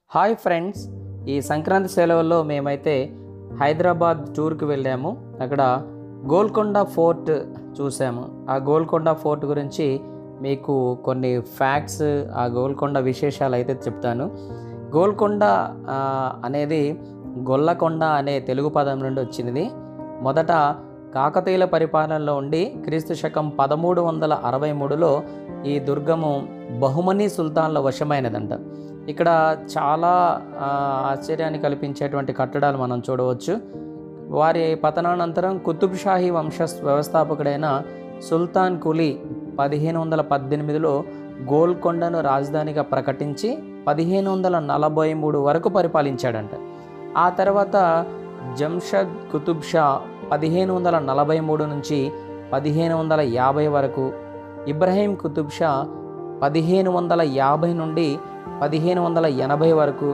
hi friends ఈ సంక్రాంతి సెలవుల్లో మేమైతే హైదరాబాద్ టూర్కి వెళ్ళాము అక్కడ గోల్కొండ ఫోర్ట్ చూసాము ఆ గోల్కొండ ఫోర్ట్ గురించి మీకు కొన్ని ఫ్యాక్ట్స్ ఆ గోల్కొండ విశేషాలు అయితే చెప్తాను గోల్కొండ ఆ, అనేది గొల్లకొండ అనే తెలుగు పదం నుండి వచ్చినది మొదట కాకతీయుల పరిపాలనలో ఉండి క్రీస్తు శకం పదమూడు వందల అరవై మూడులో ఈ దుర్గము బహుమని సుల్తాన్ల వశమైనదంట ఇక్కడ చాలా ఆ, ఆశ్చర్యాన్ని కల్పించేటువంటి కట్టడాలు మనం చూడవచ్చు వారి పతనానంతరం కుతుబ్ షాహీ వంశ వ్యవస్థాపకుడైన సుల్తాన్ కులీ పదిహేను వందల పద్దెనిమిదిలో గోల్కొండను రాజధానిగా ప్రకటించి పదిహేను వందల నలభై మూడు వరకు పరిపాలించాడంట ఆ తర్వాత జంషద్ కుతుబ్ షా పదిహేను వందల నలభై మూడు నుంచి పదిహేను వందల యాభై వరకు ఇబ్రహీం కుతుబ్ షా పదిహేను వందల యాభై నుండి పదిహేను వందల ఎనభై వరకు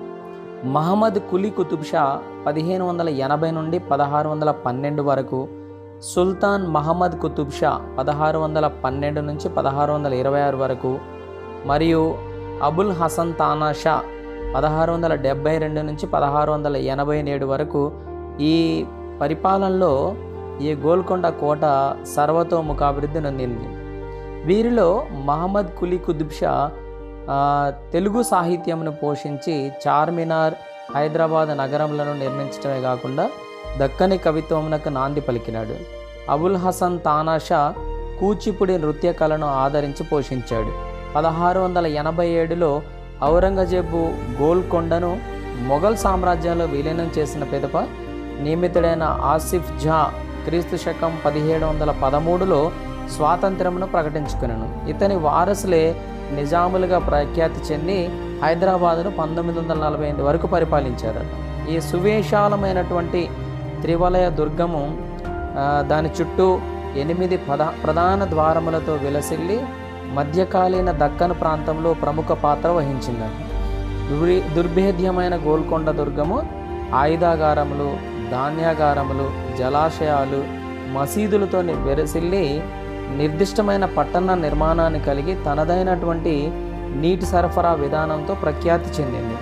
మహమ్మద్ కులీ కుతుబ్ షా పదిహేను వందల ఎనభై నుండి పదహారు వందల పన్నెండు వరకు సుల్తాన్ మహమ్మద్ కుతుబ్ షా పదహారు వందల పన్నెండు నుంచి పదహారు వందల ఇరవై ఆరు వరకు మరియు అబుల్ హసన్ తానా షా పదహారు వందల డెబ్బై రెండు నుంచి పదహారు వందల ఎనభై ఏడు వరకు ఈ పరిపాలనలో ఈ గోల్కొండ కోట సర్వతోముఖాభివృద్ధి నొందింది వీరిలో మహమ్మద్ కులీ కుతుబ్ షా ఆ, తెలుగు సాహిత్యమును పోషించి చార్మినార్ హైదరాబాద్ నగరంలను నిర్మించడమే కాకుండా దక్కని కవిత్వమునకు నాంది పలికినాడు అబుల్ హసన్ తానాషా కూచిపూడి నృత్య కళను ఆదరించి పోషించాడు పదహారు వందల ఎనభై ఏడులో ఔరంగజేబు గోల్కొండను మొఘల్ సామ్రాజ్యంలో విలీనం చేసిన పిదప నియమితుడైన ఆసిఫ్ జా క్రీస్తు శకం పదిహేడు వందల పదమూడులో స్వాతంత్రమును ప్రకటించుకున్నాను ఇతని వారసులే నిజాములుగా ప్రఖ్యాతి చెంది హైదరాబాదును పంతొమ్మిది వందల నలభై ఎనిమిది వరకు పరిపాలించారు ఈ సువిశాలమైనటువంటి త్రివలయ దుర్గము ఆ, దాని చుట్టూ ఎనిమిది పద ప్రధాన ద్వారములతో విలసిల్లి మధ్యకాలీన దక్కన్ ప్రాంతంలో ప్రముఖ పాత్ర వహించిందండి దుర్భి దుర్భేద్యమైన గోల్కొండ దుర్గము ఆయుధాగారములు ధాన్యాగారములు జలాశయాలు మసీదులతో వెరసిల్లి నిర్దిష్టమైన పట్టణ నిర్మాణాన్ని కలిగి తనదైనటువంటి నీటి సరఫరా విధానంతో ప్రఖ్యాతి చెందింది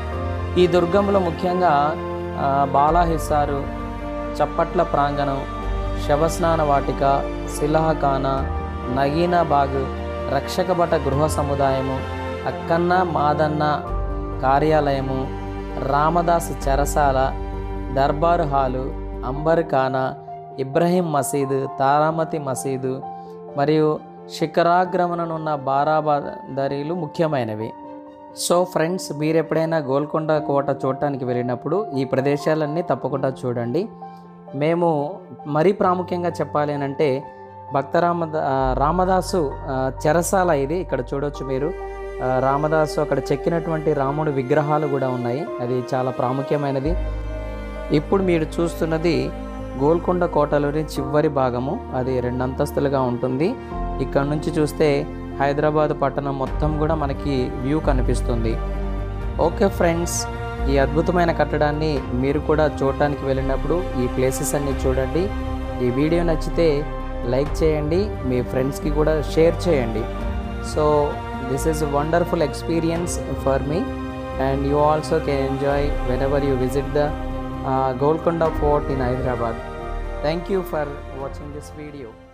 ఈ దుర్గంలో ముఖ్యంగా ఆ, బాలాహిస్సారు చప్పట్ల ప్రాంగణం శవస్నాన వాటిక శిలాఖానా నగీనాబాగ్ రక్షకభట గృహ సముదాయము అక్కన్న మాదన్న కార్యాలయము రామదాస్ చెరసాల దర్బారు హాలు అంబర్ ఖానా ఇబ్రహీం మసీదు తారామతి మసీదు మరియు శిఖరాగ్రమణనున్న బారాబాదరీలు ముఖ్యమైనవి సో ఫ్రెండ్స్ మీరు ఎప్పుడైనా గోల్కొండ కోట చూడటానికి వెళ్ళినప్పుడు ఈ ప్రదేశాలన్నీ తప్పకుండా చూడండి మేము మరీ ప్రాముఖ్యంగా చెప్పాలి అని అంటే భక్తరామ రామదాసు ఆ, చెరసాల ఇది ఇక్కడ చూడొచ్చు మీరు ఆ, రామదాసు అక్కడ చెక్కినటువంటి రాముడి విగ్రహాలు కూడా ఉన్నాయి అది చాలా ప్రాముఖ్యమైనది ఇప్పుడు మీరు చూస్తున్నది గోల్కొండ కోటలోని చివరి భాగము అది రెండు అంతస్తులుగా ఉంటుంది ఇక్కడ నుంచి చూస్తే హైదరాబాద్ పట్టణం మొత్తం కూడా మనకి వ్యూ కనిపిస్తుంది ఓకే ఫ్రెండ్స్ ఈ అద్భుతమైన కట్టడాన్ని మీరు కూడా చూడటానికి వెళ్ళినప్పుడు ఈ ప్లేసెస్ అన్ని చూడండి ఈ వీడియో నచ్చితే లైక్ చేయండి మీ ఫ్రెండ్స్కి కూడా షేర్ చేయండి so this is wonderful experience for me and you also can enjoy whenever you visit the Golconda fort in Hyderabad thank you for watching this video